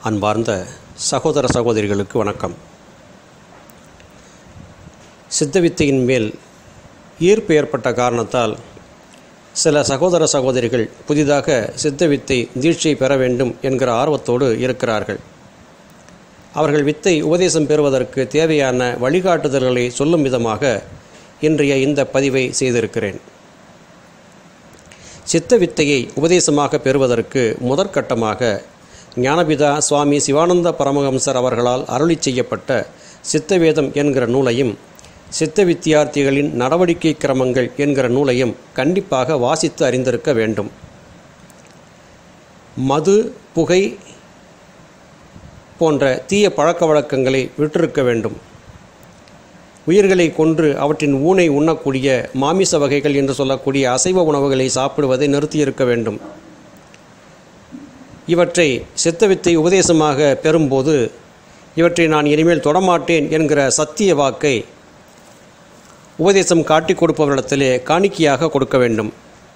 அன்பார்ந்த சகோதர சகோதரிகளுக்கு வணக்கம் சித்தவித்தையின் மேல் ஈர்ப்பு ஏற்பட்ட காரணத்தால் சில சகோதர சகோதரிகள் புதிதாக சித்தவித்தை தீட்சை பெற வேண்டும் என்கிற ஆர்வத்தோடு இருக்கிறார்கள் அவர்கள் வித்தை உபதேசம் பெறுவதற்கு தேவையான வழிகாட்டுதல்களை சொல்லும் விதமாக இன்றைய இந்த பதிவை செய்திருக்கிறேன் சித்த வித்தையை உபதேசமாக பெறுவதற்கு முதற்கட்டமாக ஞானபிதா சுவாமி சிவானந்த பரமஹம்சர் அவர்களால் அருளி செய்யப்பட்ட சித்தவேதம் என்கிற நூலையும் சித்த வித்தியார்த்திகளின் நடவடிக்கை கிரமங்கள் என்கிற நூலையும் கண்டிப்பாக வாசித்து அறிந்திருக்க வேண்டும் மது புகை போன்ற தீய பழக்க வழக்கங்களை விட்டிருக்க வேண்டும் உயிர்களை கொன்று அவற்றின் ஊனை உண்ணக்கூடிய மாமிச வகைகள் என்று சொல்லக்கூடிய அசைவ உணவுகளை சாப்பிடுவதை நிறுத்தியிருக்க வேண்டும் இவற்றை சித்தவித்தை உபதேசமாக பெறும்போது இவற்றை நான் இனிமேல் தொடமாட்டேன் என்கிற சத்திய வாக்கை உபதேசம் காட்டி கொடுப்பவரிடத்திலே காணிக்கையாக கொடுக்க வேண்டும்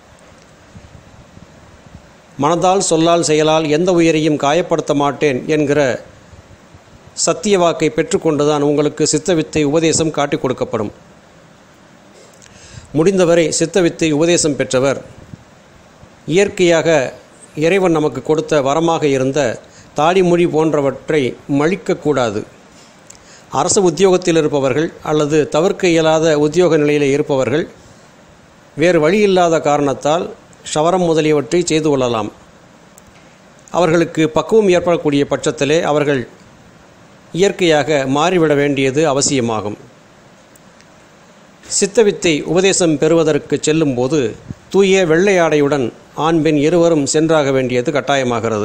மனதால் சொல்லால் செயலால் எந்த உயிரையும் காயப்படுத்த மாட்டேன் என்கிற சத்திய வாக்கை பெற்றுக்கொண்டுதான் உங்களுக்கு சித்தவித்தை உபதேசம் காட்டி கொடுக்கப்படும் முடிந்தவரை சித்தவித்தை உபதேசம் பெற்றவர் இயற்கையாக இறைவன் நமக்கு கொடுத்த வரமாக இருந்த தாடிமொழி போன்றவற்றை மழிக்கக்கூடாது அரசு உத்தியோகத்தில் இருப்பவர்கள் அல்லது தவிர்க்க இயலாத உத்தியோக நிலையில் இருப்பவர்கள் வேறு வழி இல்லாத காரணத்தால் ஷவரம் முதலியவற்றை செய்து கொள்ளலாம் அவர்களுக்கு பக்குவம் ஏற்படக்கூடிய பட்சத்திலே அவர்கள் இயற்கையாக மாறிவிட வேண்டியது அவசியமாகும் சித்தவித்தை உபதேசம் பெறுவதற்கு செல்லும்போது தூய வெள்ளை ஆடையுடன் ஆண் பெண் இருவரும் சென்றாக வேண்டியது கட்டாயமாகிறது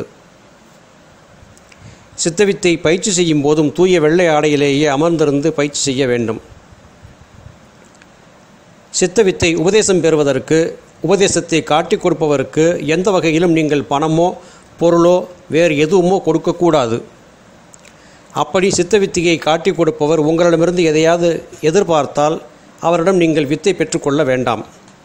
சித்தவித்தை பயிற்சி செய்யும் போதும் தூய வெள்ளை ஆடையிலேயே அமர்ந்திருந்து பயிற்சி செய்ய வேண்டும் சித்தவித்தை உபதேசம் பெறுவதற்கு உபதேசத்தை காட்டிக் கொடுப்பவருக்கு எந்த வகையிலும் நீங்கள் பணமோ பொருளோ வேறு எதுவுமோ கொடுக்கக்கூடாது அப்படி சித்தவித்தியை காட்டி கொடுப்பவர் உங்களிடமிருந்து எதையாவது எதிர்பார்த்தால் அவரிடம் நீங்கள் வித்தை பெற்றுக்கொள்ள வேண்டாம்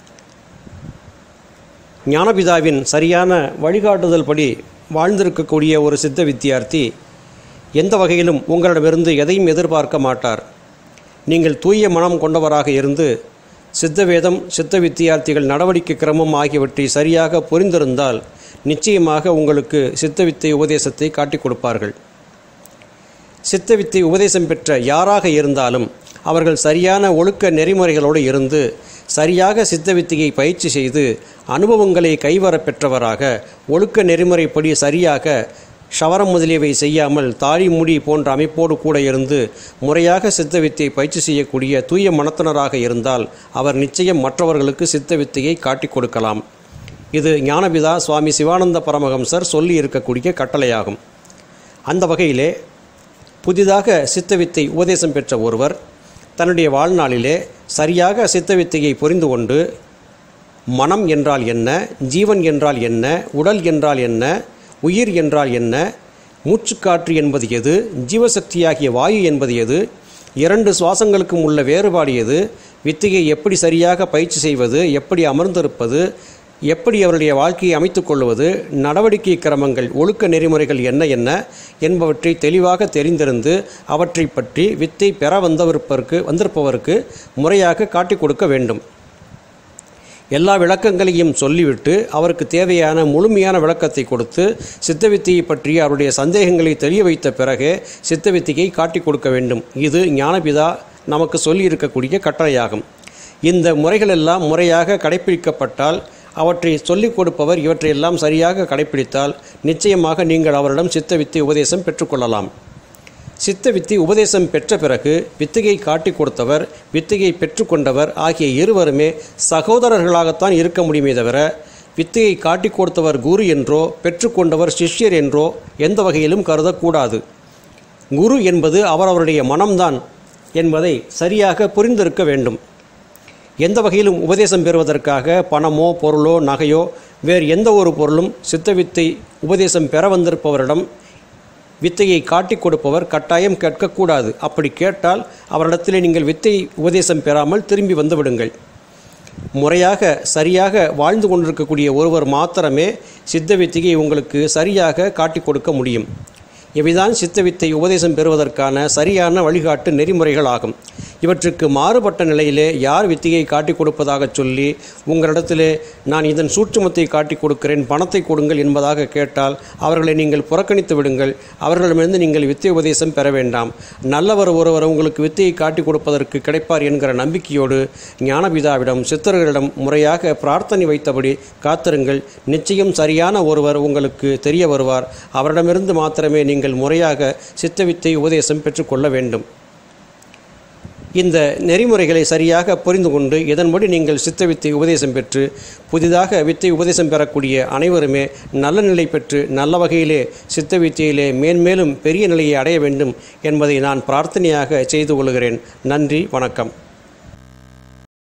ஞானபிதாவின் சரியான வழிகாட்டுதல் படி வாழ்ந்திருக்கக்கூடிய ஒரு சித்த வித்தியார்த்தி எந்த வகையிலும் உங்களிடமிருந்து எதையும் எதிர்பார்க்க மாட்டார் நீங்கள் தூய மனம் கொண்டவராக இருந்து சித்தவேதம் சித்த வித்தியார்த்திகள் நடவடிக்கை கிரமம் ஆகியவற்றை சரியாக புரிந்திருந்தால் நிச்சயமாக உங்களுக்கு சித்தவித்தை உபதேசத்தை காட்டிக் கொடுப்பார்கள் சித்தவித்தை உபதேசம் பெற்ற யாராக இருந்தாலும் அவர்கள் சரியான ஒழுக்க நெறிமுறைகளோடு இருந்து சரியாக சித்தவித்தையை பயிற்சி செய்து அனுபவங்களை கைவர பெற்றவராக ஒழுக்க நெறிமுறைப்படி சரியாக ஷவரம் முதலியவை செய்யாமல் தாடி முடி போன்ற அமைப்போடு கூட இருந்து முறையாக சித்தவித்தை பயிற்சி செய்யக்கூடிய தூய மனத்தினராக இருந்தால் அவர் நிச்சயம் மற்றவர்களுக்கு சித்தவித்தையை காட்டிக் கொடுக்கலாம் இது ஞானபிதா சுவாமி சிவானந்த பரமஹம்சர் சொல்லி இருக்கக்கூடிய கட்டளையாகும் அந்த வகையிலே புதிதாக சித்தவித்தை உபதேசம் பெற்ற ஒருவர் தன்னுடைய வாழ்நாளிலே சரியாக சித்தவித்தையை புரிந்து கொண்டு மனம் என்றால் என்ன ஜீவன் என்றால் என்ன உடல் என்றால் என்ன உயிர் என்றால் என்ன மூச்சுக்காற்று என்பது எது ஜீவசக்தியாகிய வாயு என்பது எது இரண்டு சுவாசங்களுக்கும் உள்ள வேறுபாடு எது வித்தையை எப்படி சரியாக பயிற்சி செய்வது எப்படி அமர்ந்திருப்பது எப்படி அவருடைய வாழ்க்கையை அமைத்துக் கொள்வது நடவடிக்கை கிரமங்கள் ஒழுக்க நெறிமுறைகள் என்ன என்ன என்பவற்றை தெளிவாக தெரிந்திருந்து அவற்றை பற்றி வித்தை பெற வந்தவருப்பருக்கு வந்திருப்பவருக்கு முறையாக காட்டிக் கொடுக்க வேண்டும் எல்லா விளக்கங்களையும் சொல்லிவிட்டு அவருக்கு தேவையான முழுமையான விளக்கத்தை கொடுத்து சித்தவித்தியை பற்றி அவருடைய சந்தேகங்களை தெளிய வைத்த பிறகே சித்தவித்தியை காட்டிக் கொடுக்க வேண்டும் இது ஞானபிதா நமக்கு சொல்லி இருக்கக்கூடிய கட்டளையாகும் இந்த முறைகளெல்லாம் முறையாக கடைபிடிக்கப்பட்டால் அவற்றை சொல்லிக் கொடுப்பவர் இவற்றையெல்லாம் சரியாக கடைபிடித்தால் நிச்சயமாக நீங்கள் அவரிடம் சித்தவித்தை உபதேசம் பெற்றுக்கொள்ளலாம் சித்த வித்தி உபதேசம் பெற்ற பிறகு வித்தையை காட்டி கொடுத்தவர் வித்தையை பெற்றுக்கொண்டவர் ஆகிய இருவருமே சகோதரர்களாகத்தான் இருக்க முடியுமே தவிர வித்தையை காட்டி கொடுத்தவர் குரு என்றோ பெற்றுக்கொண்டவர் சிஷ்யர் என்றோ எந்த வகையிலும் கருதக்கூடாது குரு என்பது அவரவருடைய மனம்தான் என்பதை சரியாக புரிந்திருக்க வேண்டும் எந்த வகையிலும் உபதேசம் பெறுவதற்காக பணமோ பொருளோ நகையோ வேறு எந்த ஒரு பொருளும் சித்தவித்தை உபதேசம் பெற வந்திருப்பவரிடம் வித்தையை காட்டிக் கொடுப்பவர் கட்டாயம் கேட்கக்கூடாது அப்படி கேட்டால் அவரிடத்திலே நீங்கள் வித்தை உபதேசம் பெறாமல் திரும்பி வந்துவிடுங்கள் முறையாக சரியாக வாழ்ந்து கொண்டிருக்கக்கூடிய ஒருவர் மாத்திரமே சித்த வித்தியை உங்களுக்கு சரியாக காட்டிக் கொடுக்க முடியும் இவைதான் சித்தவித்தை உபதேசம் பெறுவதற்கான சரியான வழிகாட்டு நெறிமுறைகள் ஆகும் இவற்றுக்கு மாறுபட்ட நிலையிலே யார் வித்தியை காட்டிக் கொடுப்பதாகச் சொல்லி உங்களிடத்திலே நான் இதன் சூட்சுமத்தை காட்டிக் கொடுக்கிறேன் பணத்தை கொடுங்கள் என்பதாக கேட்டால் அவர்களை நீங்கள் புறக்கணித்து விடுங்கள் அவர்களிடமிருந்து நீங்கள் வித்தை உபதேசம் பெற வேண்டாம் நல்லவர் ஒருவர் உங்களுக்கு வித்தையை காட்டிக் கொடுப்பதற்கு கிடைப்பார் என்கிற நம்பிக்கையோடு ஞானபிதாவிடம் சித்தர்களிடம் முறையாக பிரார்த்தனை வைத்தபடி காத்திருங்கள் நிச்சயம் சரியான ஒருவர் உங்களுக்கு தெரிய வருவார் அவரிடமிருந்து மாத்திரமே நீங்கள் முறையாக சித்தவித்தை உபதேசம் பெற்றுக்கொள்ள வேண்டும் இந்த நெறிமுறைகளை சரியாக புரிந்து கொண்டு இதன்படி நீங்கள் சித்த வித்தை உபதேசம் பெற்று புதிதாக வித்தை உபதேசம் பெறக்கூடிய அனைவருமே நல்ல நிலை பெற்று நல்ல வகையிலே சித்த வித்தையிலே மேன்மேலும் பெரிய நிலையை அடைய வேண்டும் என்பதை நான் பிரார்த்தனையாக செய்து கொள்கிறேன் நன்றி வணக்கம்